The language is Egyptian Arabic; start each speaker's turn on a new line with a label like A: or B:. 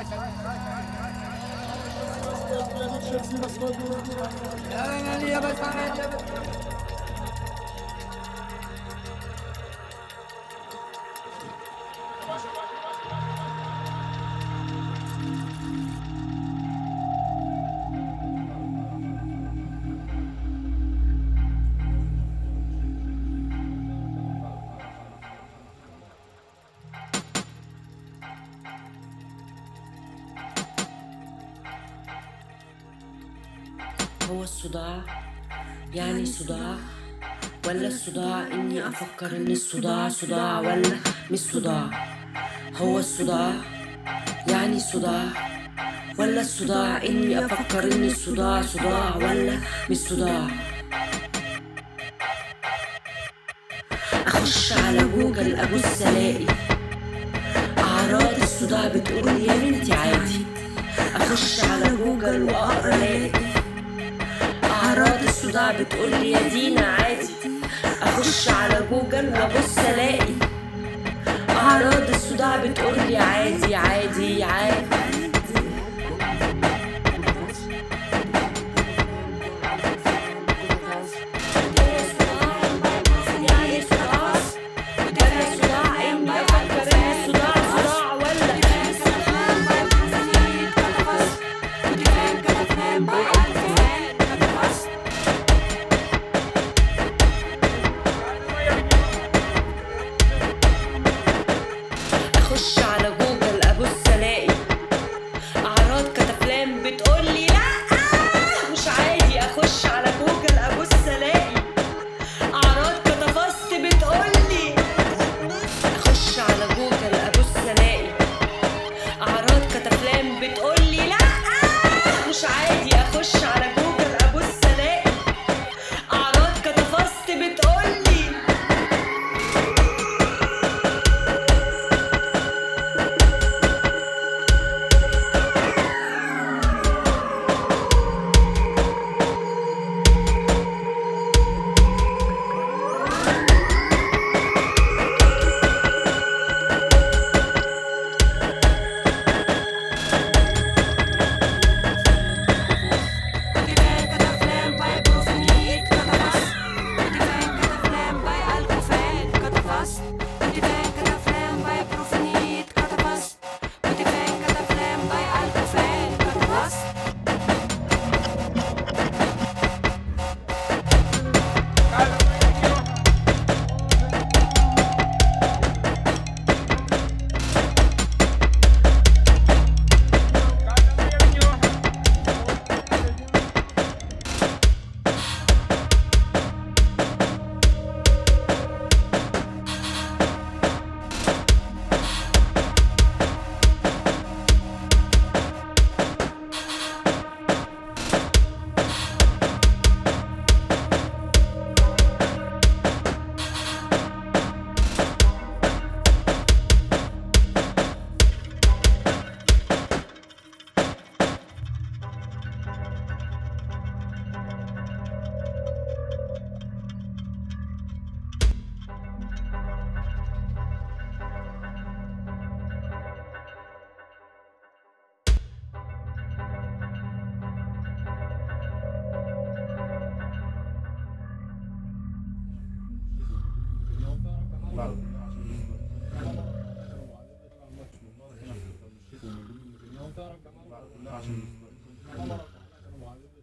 A: هو الصداع يعني صداع ولا الصداع اني افكر ان الصداع صداع ولا مش صداع هو الصداع يعني صداع ولا الصداع اني افكر ان الصداع صداع ولا مش صداع اخش على جوجل ابص الاقي اعراض الصداع بتقول يا بنتي عادي اخش على جوجل واقرا الاقي اعراض الصداع بتقول لي يا دينا عادي اخش على جوجل وابص الاقي اعراض الصداع بتقول لي عادي عادي عادي يعني صداع ولا صداع اني افكر ان الصداع صداع ولا اخش على جوجل ابص الاقي اعراض كتافلام بتقول لي لا مش عادي اخش على جوجل ابص الاقي اعراض كتفست بتقول لي اخش على جوجل ابص الاقي اعراض كتافلام بتقول لي لا مش عادي اخش على جوجل ابص الاقي اعراض كتفست بتقول لي
B: Vale.